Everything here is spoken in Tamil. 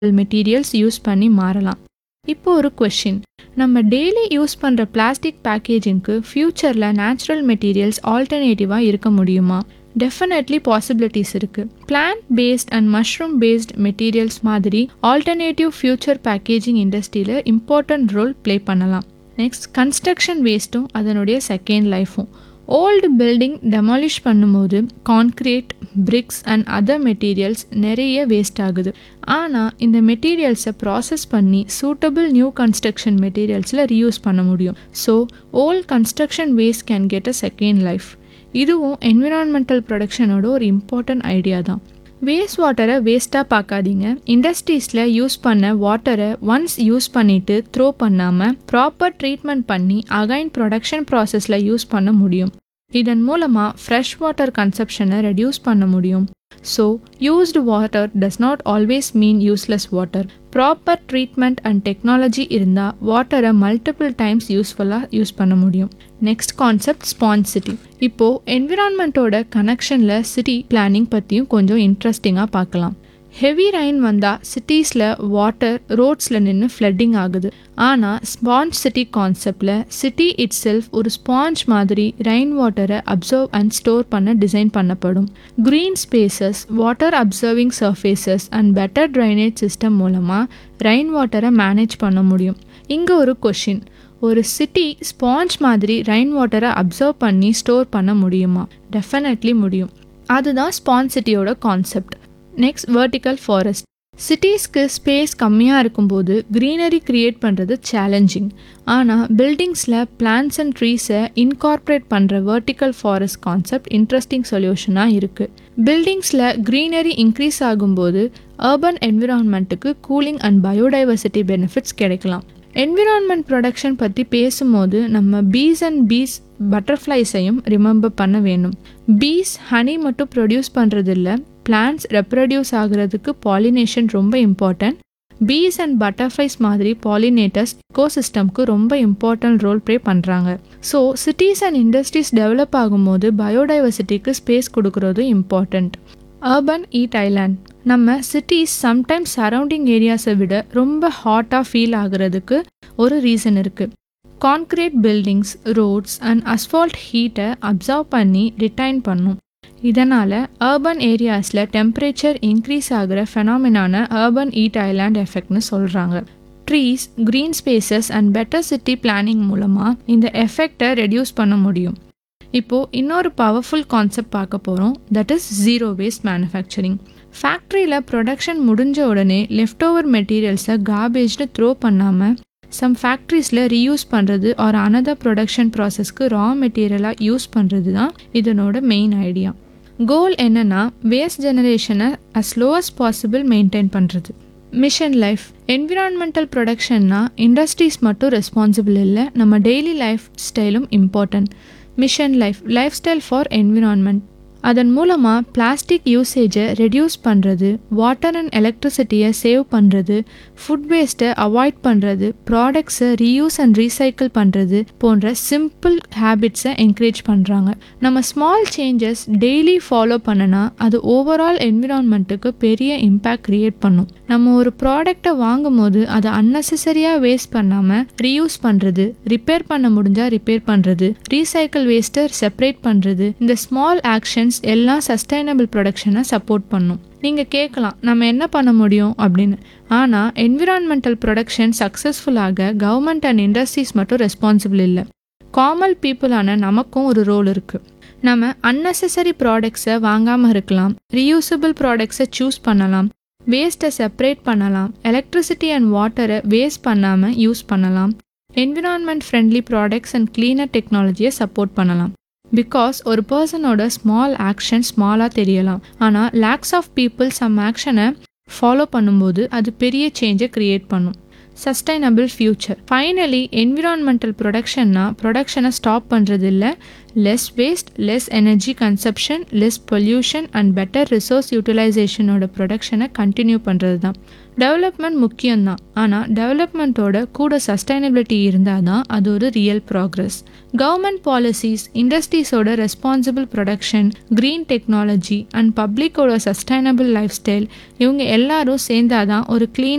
மெட்டீரியல்ஸ் யூஸ் பண்ணி மாறலாம் இப்போ ஒரு கொஷின் நம்ம டெய்லி யூஸ் பண்ணுற பிளாஸ்டிக் பேக்கேஜிங்க்கு ஃப்யூச்சரில் நேச்சுரல் மெட்டீரியல்ஸ் ஆல்டர்னேட்டிவாக இருக்க முடியுமா டெஃபினெட்லி பாசிபிலிட்டிஸ் இருக்குது plant based and mushroom based materials மாதிரி ஆல்டர்னேட்டிவ் ஃப்யூச்சர் பேக்கேஜிங் இண்டஸ்ட்ரியில் இம்பார்ட்டன்ட் ரோல் ப்ளே பண்ணலாம் நெக்ஸ்ட் கன்ஸ்ட்ரக்ஷன் வேஸ்ட்டும் அதனுடைய செகண்ட் லைஃபும் ஓல்டு பில்டிங் டெமாலிஷ் பண்ணும்போது concrete bricks and other materials நிறைய வேஸ்ட் ஆகுது ஆனால் இந்த மெட்டீரியல்ஸை ப்ராசஸ் பண்ணி சூட்டபிள் நியூ கன்ஸ்ட்ரக்ஷன் மெட்டீரியல்ஸில் ரீயூஸ் பண்ண முடியும் so old construction waste can get a second life இதுவும் என்விரான்மெண்டல் ப்ரொடக்ஷனோட ஒரு இம்பார்ட்டன்ட் ஐடியா தான் வேஸ்ட் வாட்டரை வேஸ்ட்டாக பார்க்காதீங்க இண்டஸ்ட்ரீஸில் யூஸ் பண்ண வாட்டரை ஒன்ஸ் யூஸ் பண்ணிவிட்டு த்ரோ பண்ணாமல் ப்ராப்பர் ட்ரீட்மெண்ட் பண்ணி அகைன் ப்ரொடக்ஷன் ப்ராசஸில் யூஸ் பண்ண முடியும் இதன் மூலமாக ஃப்ரெஷ் வாட்டர் கன்சப்ஷனை ரெடியூஸ் பண்ண முடியும் so used water does not always mean useless water proper treatment and technology இருந்தால் வாட்டரை மல்டிபிள் டைம்ஸ் யூஸ்ஃபுல்லாக யூஸ் பண்ண முடியும் நெக்ஸ்ட் கான்செப்ட் ஸ்பான்ச் சிட்டி இப்போது என்விரான்மெண்ட்டோட கனெக்ஷனில் சிட்டி பிளானிங் பற்றியும் கொஞ்சம் இன்ட்ரெஸ்டிங்காக பார்க்கலாம் ஹெவி ரெயின் வந்தால் சிட்டிஸில் வாட்டர் ரோட்ஸில் நின்று ஃப்ளட்டிங் ஆகுது ஆனால் ஸ்பாஞ்ச் சிட்டி கான்செப்டில் சிட்டி இட் செல்ஃப் ஒரு ஸ்பாஞ்ச் மாதிரி ரெயின் வாட்டரை அப்சர்வ் அண்ட் ஸ்டோர் பண்ண டிசைன் பண்ணப்படும் green spaces water absorbing surfaces and better drainage system மூலமாக ரெயின் வாட்டரை மேனேஜ் பண்ண முடியும் இங்கே ஒரு கொஷின் ஒரு சிட்டி ஸ்பாஞ்ச் மாதிரி ரெயின் வாட்டரை அப்சர்வ் பண்ணி ஸ்டோர் பண்ண முடியுமா டெஃபினெட்லி முடியும் அதுதான் ஸ்பாஞ்ச் சிட்டியோட கான்செப்ட் நெக்ஸ்ட் வெர்டிக்கல் ஃபாரஸ்ட் சிட்டிஸ்க்கு ஸ்பேஸ் கம்மியாக இருக்கும்போது க்ரீனரி க்ரியேட் பண்ணுறது சேலஞ்சிங் ஆனால் பில்டிங்ஸில் பிளான்ஸ் அண்ட் ட்ரீஸை இன்கார்ப்ரேட் பண்ணுற வெர்டிக்கல் ஃபாரஸ்ட் கான்செப்ட் இன்ட்ரெஸ்டிங் சொல்யூஷனாக இருக்குது பில்டிங்ஸில் க்ரீனரி இன்க்ரீஸ் ஆகும்போது அர்பன் என்விரான்மெண்ட்டுக்கு கூலிங் அண்ட் பயோடைவர்சிட்டி பெனிஃபிட்ஸ் கிடைக்கலாம் என்விரான்மெண்ட் ப்ரொடக்ஷன் பற்றி பேசும்போது நம்ம பீஸ் அண்ட் பீஸ் பட்டர்ஃப்ளைஸையும் ரிமெம்பர் பண்ண வேணும் பீஸ் ஹனி மட்டும் ப்ரொடியூஸ் பண்ணுறதில்ல பிளான்ட்ஸ் ரெப்ரடியூஸ் ஆகிறதுக்கு பாலினேஷன் ரொம்ப இம்பார்ட்டன்ட் பீஸ் அண்ட் பட்டர்ஃப்ளைஸ் மாதிரி பாலினேட்டர்ஸ் எக்கோசிஸ்டம்க்கு ரொம்ப இம்பார்ட்டன்ட் ரோல் ப்ளே பண்ணுறாங்க so cities and industries develop ஆகும்போது பயோடைவர்சிட்டிக்கு ஸ்பேஸ் கொடுக்குறதும் இம்பார்ட்டண்ட் அர்பன் ஈட் ஐலாண்ட் நம்ம சிட்டிஸ் சம்டைம்ஸ் சரௌண்டிங் ஏரியாஸை விட ரொம்ப ஹாட்டாக ஃபீல் ஆகுறதுக்கு ஒரு ரீசன் இருக்குது concrete buildings roads and asphalt ஹீட்டை அப்சர்வ் பண்ணி ரிட்டைன் பண்ணும் இதனால் அர்பன் ஏரியாஸில் டெம்பரேச்சர் இன்க்ரீஸ் ஆகிற ஃபெனாமினான அர்பன் ஈட் ஐலாண்ட் எஃபெக்ட்னு சொல்கிறாங்க trees green spaces and better city planning மூலமாக இந்த எஃபெக்டை ரெடியூஸ் பண்ண முடியும் இப்போது இன்னொரு பவர்ஃபுல் கான்செப்ட் பார்க்க போகிறோம் that is zero waste manufacturing ஃபேக்ட்ரியில் ப்ரொடக்ஷன் முடிஞ்ச உடனே லெஃப்ட் ஓவர் மெட்டீரியல்ஸை கார்பேஜ்னு த்ரோ பண்ணாமல் சம் ஃபேக்ட்ரிஸில் ரீயூஸ் பண்ணுறது ஒரு அனதர் ப்ரொடக்ஷன் ப்ராசஸ்க்கு ரா மெட்டீரியலாக யூஸ் பண்ணுறது தான் இதனோட மெயின் ஐடியா கோல் என்னென்னா வேஸ்ட் ஜெனரேஷனை as low as possible maintain பண்ணுறது மிஷன் லைஃப் என்விரான்மெண்டல் ப்ரொடக்ஷன்னா இண்டஸ்ட்ரீஸ் மட்டும் ரெஸ்பான்சிபிள் இல்லை நம்ம டெய்லி லைஃப் ஸ்டைலும் important Mission LiFE lifestyle for environment அதன் மூலமாக பிளாஸ்டிக் யூசேஜை ரெடியூஸ் பண்ணுறது வாட்டர் அண்ட் எலக்ட்ரிசிட்டியை சேவ் பண்ணுறது ஃபுட் வேஸ்ட்டை அவாய்ட் பண்ணுறது ப்ராடக்ட்ஸை ரீயூஸ் அண்ட் ரீசைக்கிள் பண்ணுறது போன்ற சிம்பிள் ஹேபிட்ஸை என்கரேஜ் பண்ணுறாங்க நம்ம ஸ்மால் சேஞ்சஸ் டெய்லி ஃபாலோ பண்ணனா அது ஓவரால் என்விரான்மெண்ட்டுக்கு பெரிய இம்பேக்ட் க்ரியேட் பண்ணும் நம்ம ஒரு ப்ராடக்டை வாங்கும் போது அதை அன்னெசரியாக வேஸ்ட் பண்ணாமல் ரீயூஸ் பண்ணுறது ரிப்பேர் பண்ண முடிஞ்சால் ரிப்பேர் பண்ணுறது ரீசைக்கிள் வேஸ்ட்டை செப்பரேட் பண்ணுறது இந்த ஸ்மால் ஆக்ஷன்ஸ் எல்லாம் சஸ்டைனபிள் ப்ரொடக்ஷனை சப்போர்ட் பண்ணும் நீங்கள் கேட்கலாம் நம்ம என்ன பண்ண முடியும் அப்படின்னு ஆனால் என்விரான்மெண்டல் ப்ரொடக்ஷன் சக்ஸஸ்ஃபுல்லாக கவர்மெண்ட் அண்ட் இண்டஸ்ட்ரீஸ் மட்டும் ரெஸ்பான்சிபிள் இல்லை காமல் பீப்புளான நமக்கும் ஒரு ரோல் இருக்குது நம்ம அன்னெசரி ப்ராடக்ட்ஸை வாங்காமல் இருக்கலாம் ரீயூசபிள் ப்ராடக்ட்ஸை சூஸ் பண்ணலாம் வேஸ்ட்டை செப்பரேட் பண்ணலாம் எலக்ட்ரிசிட்டி அண்ட் வாட்டரை வேஸ்ட் பண்ணாமல் யூஸ் பண்ணலாம் environment friendly products and cleaner டெக்னாலஜியை சப்போர்ட் பண்ணலாம் பிகாஸ் ஒரு பர்சனோட ஸ்மால் ஆக்ஷன் ஸ்மாலாக தெரியலாம் ஆனால் லேக்ஸ் ஆஃப் பீப்புள் சம் ஆக்ஷனை ஃபாலோ பண்ணும்போது அது பெரிய சேஞ்சை க்ரியேட் பண்ணும் சஸ்டைனபிள் ஃபியூச்சர் ஃபைனலி என்விரான்மெண்டல் ப்ரொடக்ஷன்னா ப்ரொடக்ஷனை ஸ்டாப் பண்ணுறது இல்லை less waste less energy consumption less pollution and better resource யூட்டிலைசேஷனோட ப்ரொடக்ஷனை கண்டினியூ பண்ணுறது தான் டெவலப்மெண்ட் முக்கியம்தான் ஆனால் டெவலப்மெண்ட்டோட கூட சஸ்டைனபிலிட்டி இருந்தால் தான் அது ஒரு ரியல் ப்ராக்ரஸ் கவர்மெண்ட் பாலிசிஸ் இண்டஸ்ட்ரீஸோட responsible production green technology and பப்ளிக்கோட சஸ்டைனபிள் லைஃப் ஸ்டைல் இவங்க எல்லாரும் சேர்ந்தாதான் ஒரு க்ளீன்